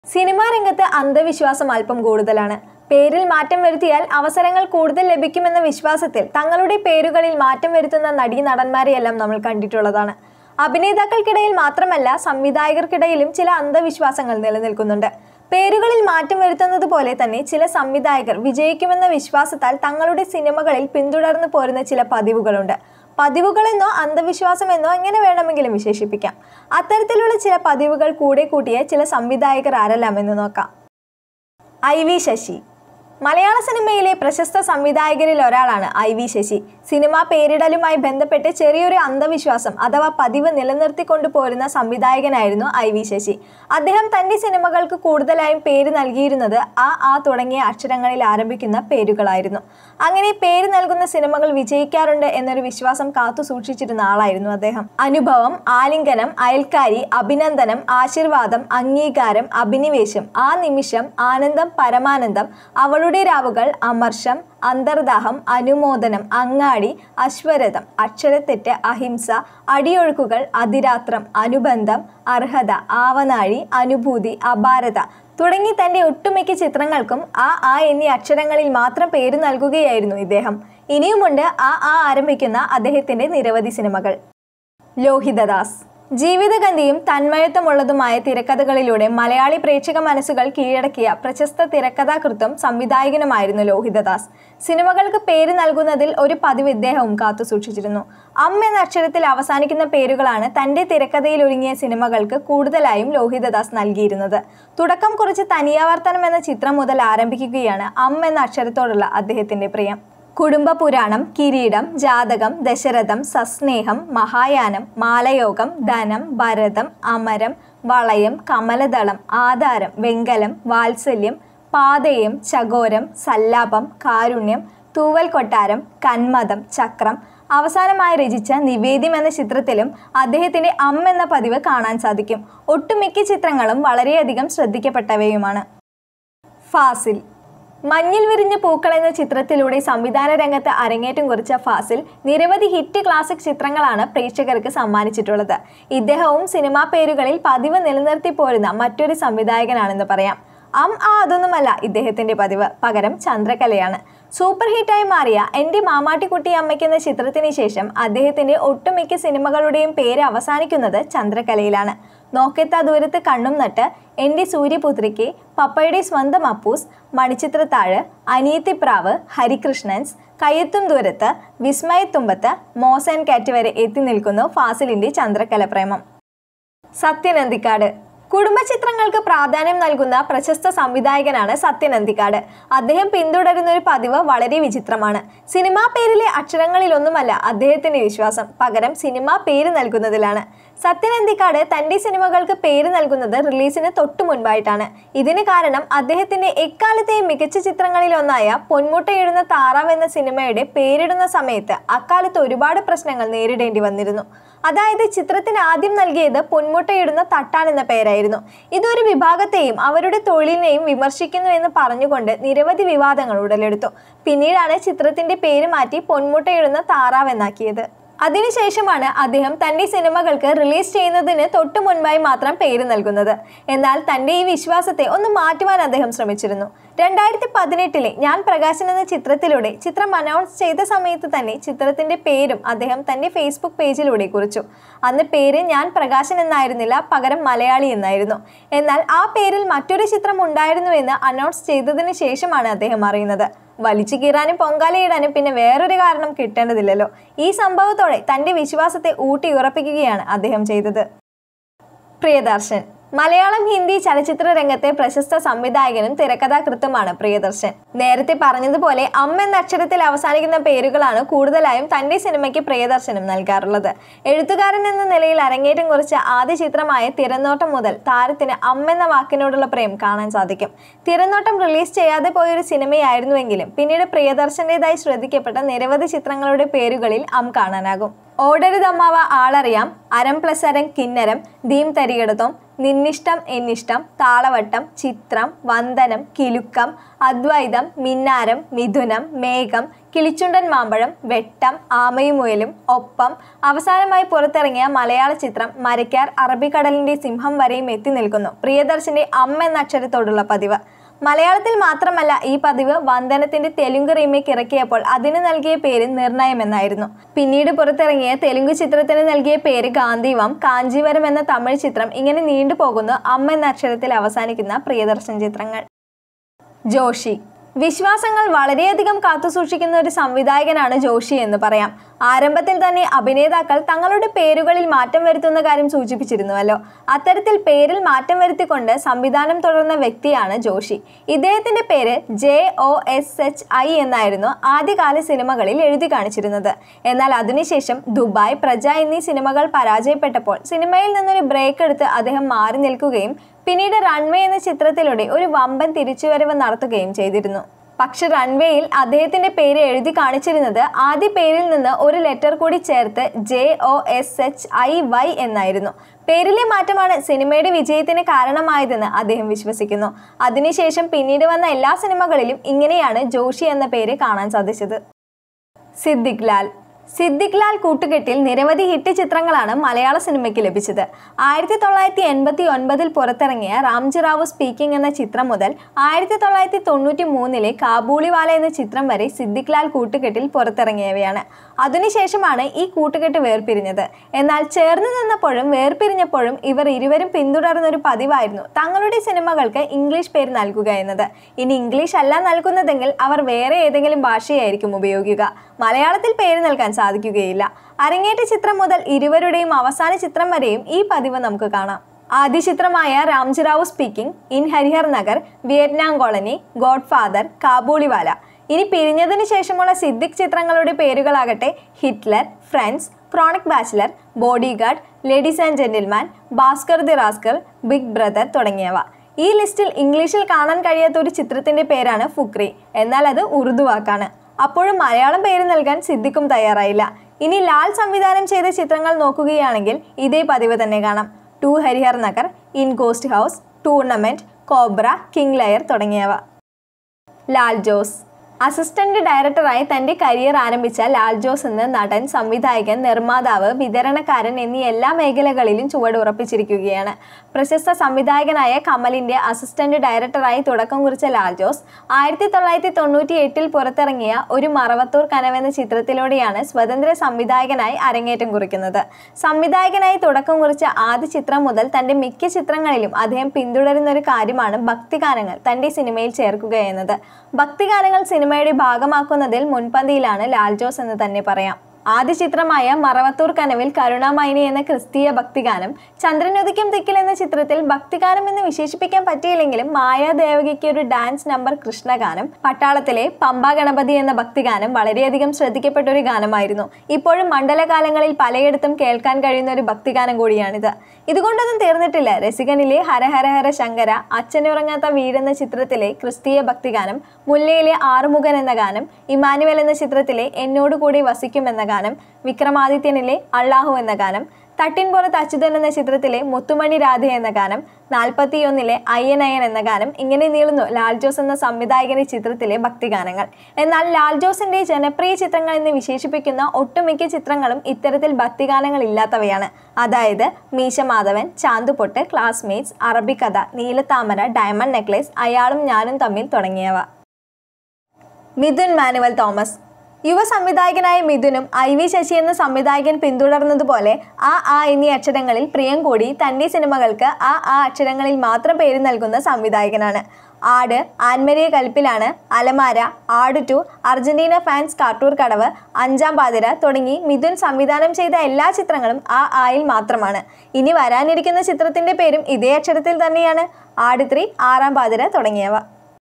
cinema രംഗത്ത് അന്ധവിശ്വാസം അല്പം കൂടുതലാണ് പേരിൽ മാറ്റം വരുത്തിയാൽ അവസരങ്ങൾ കൂടുതൽ ലഭിക്കുമെന്ന വിശ്വാസത്തിൽ തങ്ങളുടെ പേരുകളിൽ മാറ്റം വരുത്തുന്ന നടീ നടന്മാരെയെല്ലാം നമ്മൾ കണ്ടിട്ടുള്ളതാണ് അഭിനേതാക്കൾക്കിടയിൽ മാത്രമല്ല സംവിധായകർക്കിടയിലും ചില അന്ധവിശ്വാസങ്ങൾ നിലനിൽക്കുന്നുണ്ട് പേരുകളിൽ മാറ്റം വരുത്തുന്നത് പോലെ തന്നെ ചില സംവിധായകർ വിജയിക്കുമെന്ന വിശ്വാസത്താൽ തങ്ങളുടെ സിനിമകളിൽ പിന്തുടർന്നു പോരുന്ന ചില പതിവുകളുണ്ട് പതിവുകളെന്നോ അന്ധവിശ്വാസമെന്നോ എങ്ങനെ വേണമെങ്കിലും വിശേഷിപ്പിക്കാം അത്തരത്തിലുള്ള ചില പതിവുകൾ കൂടെ കൂട്ടിയ ചില സംവിധായകർ ആരെല്ലാമെന്ന് നോക്കാം ഐ വി ശശി മലയാള സിനിമയിലെ പ്രശസ്ത സംവിധായകരിൽ ഒരാളാണ് ഐ വി ശശി സിനിമാ പേരിടലുമായി ബന്ധപ്പെട്ട് ചെറിയൊരു അന്ധവിശ്വാസം അഥവാ പതിവ് നിലനിർത്തിക്കൊണ്ടു പോരുന്ന സംവിധായകനായിരുന്നു ഐ വി ശശി അദ്ദേഹം തന്റെ സിനിമകൾക്ക് കൂടുതലായും പേര് നൽകിയിരുന്നത് ആ ആ തുടങ്ങിയ അക്ഷരങ്ങളിൽ ആരംഭിക്കുന്ന പേരുകളായിരുന്നു അങ്ങനെ പേര് നൽകുന്ന സിനിമകൾ വിജയിക്കാറുണ്ട് എന്നൊരു വിശ്വാസം കാത്തു സൂക്ഷിച്ചിരുന്ന ആളായിരുന്നു അദ്ദേഹം അനുഭവം ആലിംഗനം അയൽക്കാരി അഭിനന്ദനം ആശീർവാദം അംഗീകാരം അഭിനിവേശം ആ നിമിഷം ആനന്ദം പരമാനന്ദം അവളുടെ രാവുകൾ അമർഷം അന്തർദാഹം അനുമോദനം അങ്ങാടി അശ്വരഥം അക്ഷരത്തെറ്റ് അഹിംസ അടിയൊഴുക്കുകൾ അതിരാത്രം അനുബന്ധം അർഹത ആവനാഴി അനുഭൂതി അപാരത തുടങ്ങി തന്റെ ഒട്ടുമിക്ക ചിത്രങ്ങൾക്കും ആ ആ എന്നീ അക്ഷരങ്ങളിൽ മാത്രം പേര് നൽകുകയായിരുന്നു ഇദ്ദേഹം ഇനിയുമുണ്ട് ആ ആ ആരംഭിക്കുന്ന അദ്ദേഹത്തിന്റെ നിരവധി സിനിമകൾ ലോഹിതദാസ് ജീവിതഗന്ധിയും തന്മയത്വമുള്ളതുമായ തിരക്കഥകളിലൂടെ മലയാളി പ്രേക്ഷക മനസ്സുകൾ കീഴടക്കിയ പ്രശസ്ത തിരക്കഥാകൃത്തും സംവിധായകനുമായിരുന്നു ലോഹിതദാസ് സിനിമകൾക്ക് പേര് നൽകുന്നതിൽ ഒരു പതിവ് ഇദ്ദേഹവും കാത്തു സൂക്ഷിച്ചിരുന്നു അം എന്ന അക്ഷരത്തിൽ അവസാനിക്കുന്ന പേരുകളാണ് തന്റെ തിരക്കഥയിൽ ഒരുങ്ങിയ സിനിമകൾക്ക് കൂടുതലായും ലോഹിതദാസ് നൽകിയിരുന്നത് തുടക്കം കുറിച്ച് തനിയാവർത്തനം എന്ന ചിത്രം മുതൽ ആരംഭിക്കുകയാണ് അം എന്ന അക്ഷരത്തോടുള്ള അദ്ദേഹത്തിന്റെ പ്രിയം കുടുംബ പുരാണം കിരീടം ജാതകം ദശരഥം സസ്നേഹം മഹായാനം മാലയോഗം ധനം ഭരതം അമരം വളയം കമലദളം ആധാരം വെങ്കലം വാത്സല്യം പാതയം ചകോരം സല്ലാപം കാരുണ്യം തൂവൽ കൊട്ടാരം കന്മതം ചക്രം അവസാനമായി രചിച്ച നിവേദ്യം എന്ന ചിത്രത്തിലും അദ്ദേഹത്തിന്റെ അം എന്ന പതിവ് കാണാൻ സാധിക്കും ഒട്ടുമിക്ക ചിത്രങ്ങളും വളരെയധികം ശ്രദ്ധിക്കപ്പെട്ടവയുമാണ് ഫാസിൽ മഞ്ഞിൽ വിരിഞ്ഞ പൂക്കൾ എന്ന ചിത്രത്തിലൂടെ സംവിധാന രംഗത്ത് അരങ്ങേറ്റം കുറിച്ച ഫാസിൽ നിരവധി ഹിറ്റ് ക്ലാസിക് ചിത്രങ്ങളാണ് പ്രേക്ഷകർക്ക് സമ്മാനിച്ചിട്ടുള്ളത് ഇദ്ദേഹവും സിനിമാ പേരുകളിൽ പതിവ് നിലനിർത്തി പോരുന്ന മറ്റൊരു സംവിധായകനാണെന്ന് പറയാം അം ആ അതൊന്നുമല്ല ഇദ്ദേഹത്തിന്റെ പതിവ് പകരം ചന്ദ്രകലയാണ് സൂപ്പർ ഹിറ്റായി മാറിയ എൻ്റെ മാമാട്ടിക്കുട്ടി അമ്മയ്ക്ക് എന്ന ചിത്രത്തിന് ശേഷം അദ്ദേഹത്തിന്റെ ഒട്ടുമിക്ക സിനിമകളുടെയും പേര് അവസാനിക്കുന്നത് ചന്ദ്രകലയിലാണ് നോക്കെത്താ ദൂരത്ത് കണ്ണും നട്ട് എൻ്റെ സൂര്യപുത്രിക്ക് പപ്പയുടെ സ്വന്തം അപ്പൂസ് മണിച്ചിത്രത്താഴ് അനിയത്തിപ്രാവ് ഹരികൃഷ്ണൻസ് കയ്യെത്തും ദൂരത്ത് വിസ്മയത്തുമ്പത്ത് മോസ് ആൻഡ് കാറ്റ് വരെ എത്തി നിൽക്കുന്നു ഫാസിലിന്റെ ചന്ദ്രകല പ്രേമം സത്യനന്ദിക്കാട് കുടുംബ ചിത്രങ്ങൾക്ക് പ്രാധാന്യം നൽകുന്ന പ്രശസ്ത സംവിധായകനാണ് സത്യനന്ദിക്കാട് അദ്ദേഹം പിന്തുടരുന്ന ഒരു പതിവ് വളരെ വിചിത്രമാണ് സിനിമാ പേരിലെ അക്ഷരങ്ങളിലൊന്നുമല്ല അദ്ദേഹത്തിന്റെ വിശ്വാസം പകരം സിനിമാ പേര് നൽകുന്നതിലാണ് സത്യനന്ദിക്കാട് തന്റെ സിനിമകൾക്ക് പേര് നൽകുന്നത് റിലീസിന് തൊട്ടു മുൻപായിട്ടാണ് ഇതിന് കാരണം അദ്ദേഹത്തിന്റെ എക്കാലത്തെയും മികച്ച ചിത്രങ്ങളിലൊന്നായ പൊന്മുട്ടയിടുന്ന താറാവ് എന്ന സിനിമയുടെ പേരിടുന്ന സമയത്ത് അക്കാലത്ത് ഒരുപാട് പ്രശ്നങ്ങൾ നേരിടേണ്ടി വന്നിരുന്നു അതായത് ചിത്രത്തിന് ആദ്യം നൽകിയത് പൊന്മുട്ടയിടുന്ന തട്ടാൻ എന്ന പേരായിരുന്നു ഇതൊരു വിഭാഗത്തെയും അവരുടെ തൊഴിലിനെയും വിമർശിക്കുന്നു എന്ന് പറഞ്ഞുകൊണ്ട് നിരവധി വിവാദങ്ങൾ ഉടലെടുത്തു പിന്നീടാണ് ചിത്രത്തിന്റെ പേര് മാറ്റി പൊന്മുട്ടയിടുന്ന താറാവ് എന്നാക്കിയത് അതിനുശേഷമാണ് അദ്ദേഹം തന്റെ സിനിമകൾക്ക് റിലീസ് ചെയ്യുന്നതിന് തൊട്ടു മുൻപായി മാത്രം പേര് നൽകുന്നത് എന്നാൽ തന്റെ ഈ വിശ്വാസത്തെ ഒന്ന് മാറ്റുവാൻ അദ്ദേഹം ശ്രമിച്ചിരുന്നു രണ്ടായിരത്തി പതിനെട്ടിലെ ഞാൻ പ്രകാശൻ എന്ന ചിത്രത്തിലൂടെ ചിത്രം അനൗൺസ് ചെയ്ത സമയത്ത് തന്നെ ചിത്രത്തിന്റെ പേരും അദ്ദേഹം തന്റെ ഫേസ്ബുക്ക് പേജിലൂടെ കുറിച്ചു അന്ന് പേര് ഞാൻ പ്രകാശൻ എന്നായിരുന്നില്ല പകരം മലയാളി എന്നായിരുന്നു എന്നാൽ ആ പേരിൽ മറ്റൊരു ചിത്രം ഉണ്ടായിരുന്നുവെന്ന് അനൗൺസ് ചെയ്തതിന് ശേഷമാണ് അദ്ദേഹം അറിയുന്നത് വലിച്ചു കീറാനും പൊങ്കാലയിടാനും പിന്നെ വേറൊരു കാരണം കിട്ടേണ്ടതില്ലല്ലോ ഈ സംഭവത്തോടെ തന്റെ വിശ്വാസത്തെ ഊട്ടി ഉറപ്പിക്കുകയാണ് അദ്ദേഹം ചെയ്തത് പ്രിയദർശൻ മലയാളം ഹിന്ദി ചലച്ചിത്ര രംഗത്തെ പ്രശസ്ത സംവിധായകനും തിരക്കഥാകൃത്തുമാണ് പ്രിയദർശൻ നേരത്തെ പറഞ്ഞതുപോലെ അമ്മ എന്ന അക്ഷരത്തിൽ അവസാനിക്കുന്ന പേരുകളാണ് കൂടുതലായും തന്റെ സിനിമയ്ക്ക് പ്രിയദർശനം നൽകാറുള്ളത് എഴുത്തുകാരൻ എന്ന നിലയിൽ അരങ്ങേറ്റം കുറിച്ച ആദ്യ ചിത്രമായ തിരനോട്ടം മുതൽ താരത്തിന് അമ്മ എന്ന വാക്കിനോടുള്ള പ്രേം കാണാൻ സാധിക്കും തിരനോട്ടം റിലീസ് ചെയ്യാതെ പോയൊരു സിനിമയായിരുന്നുവെങ്കിലും പിന്നീട് പ്രിയദർശന്റേതായി ശ്രദ്ധിക്കപ്പെട്ട നിരവധി ചിത്രങ്ങളുടെ പേരുകളിൽ അം കാണാനാകും ഓടരുതമ്മാവ ആളറിയാം അരം പ്ലസ് അരം കിന്നരം ദീം തരികിടത്തോം നിന്നിഷ്ടം എന്നിഷ്ടം താളവട്ടം ചിത്രം വന്ദനം കിലുക്കം അദ്വൈതം മിന്നാരം മിഥുനം മേഘം കിളിച്ചുണ്ടൻ മാമ്പഴം വെട്ടം ആമയുമുയലും ഒപ്പം അവസാനമായി പുറത്തിറങ്ങിയ മലയാള ചിത്രം മരയ്ക്കാർ അറബിക്കടലിന്റെ സിംഹം വരെയും എത്തി നിൽക്കുന്നു പ്രിയദർശന്റെ അമ്മ എന്ന അക്ഷരത്തോടുള്ള പതിവ് മലയാളത്തിൽ മാത്രമല്ല ഈ പതിവ് വന്ദനത്തിന്റെ തെലുങ്ക് റീമേക്ക് ഇറക്കിയപ്പോൾ അതിന് നൽകിയ പേര് നിർണയമെന്നായിരുന്നു പിന്നീട് പുറത്തിറങ്ങിയ തെലുങ്ക് ചിത്രത്തിന് നൽകിയ പേര് ഗാന്ധിവം കാഞ്ചീവരം എന്ന തമിഴ് ചിത്രം ഇങ്ങനെ നീണ്ടുപോകുന്നു അമ്മ എന്ന അക്ഷരത്തിൽ അവസാനിക്കുന്ന പ്രിയദർശൻ ചിത്രങ്ങൾ ജോഷി വിശ്വാസങ്ങൾ വളരെയധികം കാത്തുസൂക്ഷിക്കുന്ന ഒരു സംവിധായകനാണ് ജോഷി എന്ന് പറയാം ആരംഭത്തിൽ തന്നെ അഭിനേതാക്കൾ തങ്ങളുടെ പേരുകളിൽ മാറ്റം വരുത്തുന്ന കാര്യം സൂചിപ്പിച്ചിരുന്നുവല്ലോ അത്തരത്തിൽ പേരിൽ മാറ്റം വരുത്തിക്കൊണ്ട് സംവിധാനം തുടർന്ന വ്യക്തിയാണ് ജോഷി ഇദ്ദേഹത്തിന്റെ പേര് J O S H I എന്നായിരുന്നു ആദ്യകാല സിനിമകളിൽ എഴുതി കാണിച്ചിരുന്നത് എന്നാൽ അതിനുശേഷം ദുബായ് പ്രജ എന്നീ സിനിമകൾ പരാജയപ്പെട്ടപ്പോൾ സിനിമയിൽ നിന്നൊരു ബ്രേക്ക് എടുത്ത് അദ്ദേഹം മാറി നിൽക്കുകയും പിന്നീട് റൺവേ എന്ന ചിത്രത്തിലൂടെ ഒരു വമ്പൻ തിരിച്ചുവരവ് നടത്തുകയും ചെയ്തിരുന്നു പക്ഷെ റൺവേയിൽ അദ്ദേഹത്തിന്റെ പേര് എഴുതി കാണിച്ചിരുന്നത് ആദ്യ പേരിൽ നിന്ന് ഒരു ലെറ്റർ കൂടി ചേർത്ത് J O S H I Y എന്നായിരുന്നു പേരിലെ മാറ്റമാണ് സിനിമയുടെ വിജയത്തിന് കാരണമായതെന്ന് അദ്ദേഹം വിശ്വസിക്കുന്നു അതിനുശേഷം പിന്നീട് വന്ന എല്ലാ സിനിമകളിലും ഇങ്ങനെയാണ് ജോഷി എന്ന പേര് കാണാൻ സാധിച്ചത് സിദ്ദിഖ് ലാൽ സിദ്ദിഖ് ലാൽ കൂട്ടുകെട്ടിൽ നിരവധി ഹിറ്റ് ചിത്രങ്ങളാണ് മലയാള സിനിമയ്ക്ക് ലഭിച്ചത് ആയിരത്തി തൊള്ളായിരത്തി എൺപത്തി ഒൻപതിൽ പുറത്തിറങ്ങിയ റാംജി റാവു സ്പീക്കിംഗ് എന്ന ചിത്രം മുതൽ ആയിരത്തി തൊള്ളായിരത്തി തൊണ്ണൂറ്റി മൂന്നിലെ കാബൂളിവാല എന്ന ചിത്രം വരെ സിദ്ദിഖ് ലാൽ കൂട്ടുകെട്ടിൽ പുറത്തിറങ്ങിയവയാണ് അതിനുശേഷമാണ് ഈ കൂട്ടുകെട്ട് വേർപിരിഞ്ഞത് എന്നാൽ ചേർന്ന് നിന്നപ്പോഴും വേർപിരിഞ്ഞപ്പോഴും ഇവർ ഇരുവരും പിന്തുടർന്ന ഒരു പതിവായിരുന്നു തങ്ങളുടെ സിനിമകൾക്ക് ഇംഗ്ലീഷ് പേര് നൽകുക എന്നത് ഇനി ഇംഗ്ലീഷ് അല്ല നൽകുന്നതെങ്കിൽ അവർ വേറെ ഏതെങ്കിലും ഭാഷയായിരിക്കും ഉപയോഗിക്കുക മലയാളത്തിൽ പേര് നൽകാൻ സാധിക്കുകയില്ല അരങ്ങേറ്റ ചിത്രം മുതൽ ഇരുവരുടെയും അവസാന ചിത്രം വരെയും ഈ പതിവ് നമുക്ക് കാണാം ആദ്യ ചിത്രമായ Ramji Rao speaking in Harihar Nagar Vietnam colony Godfather Kabuliwala ഇനി പിരിഞ്ഞതിനു ശേഷമുള്ള സിദ്ദിഖ് ചിത്രങ്ങളുടെ പേരുകളാകട്ടെ Hitler friends chronic bachelor bodyguard ladies and gentleman Bhaskar the rascal big brother തുടങ്ങിയവ ഈ ലിസ്റ്റിൽ ഇംഗ്ലീഷിൽ കാണാൻ കഴിയാത്ത ഒരു ചിത്രത്തിന്റെ പേരാണ് ഫുക്രി എന്നാൽ അത് ഉറുദു വാക്കാണ് അപ്പോഴും മലയാളം പേര് നൽകാൻ സിദ്ദിഖും തയ്യാറായില്ല ഇനി ലാൽ സംവിധാനം ചെയ്ത ചിത്രങ്ങൾ നോക്കുകയാണെങ്കിൽ ഇതേ പതിവ് തന്നെ കാണാം two Harihar Nagar in ghost house tournament cobra king liar തുടങ്ങിയവ ലാൽ ജോസ് അസിസ്റ്റന്റ് ഡയറക്ടറായി തന്റെ കരിയർ ആരംഭിച്ച ലാൽ ജോസ് എന്ന നടൻ സംവിധായകൻ നിർമ്മാതാവ് വിതരണക്കാരൻ എന്നീ എല്ലാ മേഖലകളിലും ചുവടുറപ്പിച്ചിരിക്കുകയാണ് പ്രശസ്ത സംവിധായകനായ കമലിന്റെ അസിസ്റ്റന്റ് ഡയറക്ടറായി തുടക്കം കുറിച്ച ലാൽ ജോസ് ആയിരത്തി തൊള്ളായിരത്തി തൊണ്ണൂറ്റി എട്ടിൽ പുറത്തിറങ്ങിയ ഒരു മറവത്തൂർ കനവെന്ന ചിത്രത്തിലൂടെയാണ് സ്വതന്ത്ര സംവിധായകനായി അരങ്ങേറ്റം കുറിക്കുന്നത് സംവിധായകനായി തുടക്കം കുറിച്ച ആദ്യ ചിത്രം മുതൽ തന്റെ മിക്ക ചിത്രങ്ങളിലും അദ്ദേഹം പിന്തുടരുന്ന ഒരു കാര്യമാണ് ഭക്തിഗാനങ്ങൾ തന്റെ സിനിമയിൽ ചേർക്കുക എന്നത് ഭക്തിഗാനങ്ങൾ സിനിമയുടെ ഭാഗമാക്കുന്നതിൽ മുൻപന്തിയിലാണ് ലാൽ ജോസ് എന്ന് തന്നെ പറയാം ആദ്യ ചിത്രമായ മറവത്തൂർ കനവിൽ കരുണാമൈനി എന്ന ക്രിസ്തീയ ഭക്തിഗാനം ചന്ദ്രനുദിക്കും ദിക്കിൽ എന്ന ചിത്രത്തിൽ ഭക്തിഗാനം എന്ന് വിശേഷിപ്പിക്കാൻ പറ്റിയില്ലെങ്കിലും മായാദേവകിക്ക് ഒരു ഡാൻസ് നമ്പർ കൃഷ്ണഗാനം പട്ടാളത്തിലെ പമ്പ ഗണപതി എന്ന ഭക്തിഗാനം വളരെയധികം ശ്രദ്ധിക്കപ്പെട്ട ഒരു ഗാനമായിരുന്നു ഇപ്പോഴും മണ്ഡലകാലങ്ങളിൽ പലയിടത്തും കേൾക്കാൻ കഴിയുന്ന ഒരു ഭക്തിഗാനം കൂടിയാണിത് ഇതുകൊണ്ടൊന്നും തീർന്നിട്ടില്ല രസികനിലെ ഹരഹര ഹര ശങ്കര അച്ഛനുറങ്ങാത്ത വീടെന്ന ചിത്രത്തിലെ ക്രിസ്തീയ ഭക്തിഗാനം മുല്ലയിലെ ആറുമുഖൻ എന്ന ഗാനം ഇമാനുവൽ എന്ന ചിത്രത്തിലെ എന്നോട് കൂടി വസിക്കും എന്ന ഗാനം വിക്രമാദിത്യനിലെ അള്ളാഹു എന്ന ഗാനം തട്ടിൻപുറത്ത് അച്യുതൻ എന്ന ചിത്രത്തിലെ മുത്തുമണി രാധ എന്ന ഗാനം നാൽപ്പത്തിയൊന്നിലെ അയ്യനയൻ എന്ന ഗാനം ഇങ്ങനെ നീളുന്നു ലാൽ ജോസ് എന്ന സംവിധായകന്റെ ചിത്രത്തിലെ ഭക്തിഗാനങ്ങൾ എന്നാൽ ലാൽ ജോസിന്റെ ജനപ്രിയ ചിത്രങ്ങൾ എന്ന് വിശേഷിപ്പിക്കുന്ന ഒട്ടുമിക്ക ചിത്രങ്ങളും ഇത്തരത്തിൽ ഭക്തിഗാനങ്ങൾ ഇല്ലാത്തവയാണ് അതായത് Meesha Madhavan Chanthupottu classmates Arabikkatha Neelathamara diamond necklace അയാളും ഞാനും തമ്മിൽ തുടങ്ങിയവ മിഥുൻ മാനുവൽ തോമസ് യുവ സംവിധായകനായ മിഥുനും ഐ വി ശശി എന്ന സംവിധായകൻ പിന്തുടർന്നതുപോലെ ആ ആ എന്നീ അക്ഷരങ്ങളിൽ പ്രിയം കൂടി തൻ്റെ സിനിമകൾക്ക് ആ ആ അക്ഷരങ്ങളിൽ മാത്രം പേര് നൽകുന്ന സംവിധായകനാണ് ആട് ആൻമരിയ കൽപ്പിലാണ് Alamara Aadu two Argentina fans Kattoor Kadavu Anjaam Pathira തുടങ്ങി മിഥുൻ സംവിധാനം ചെയ്ത എല്ലാ ചിത്രങ്ങളും ആ ആയിൽ മാത്രമാണ് ഇനി വരാനിരിക്കുന്ന ചിത്രത്തിന്റെ പേരും ഇതേ അക്ഷരത്തിൽ തന്നെയാണ് ആട് ത്രീ ആറാം പാതിര തുടങ്ങിയവ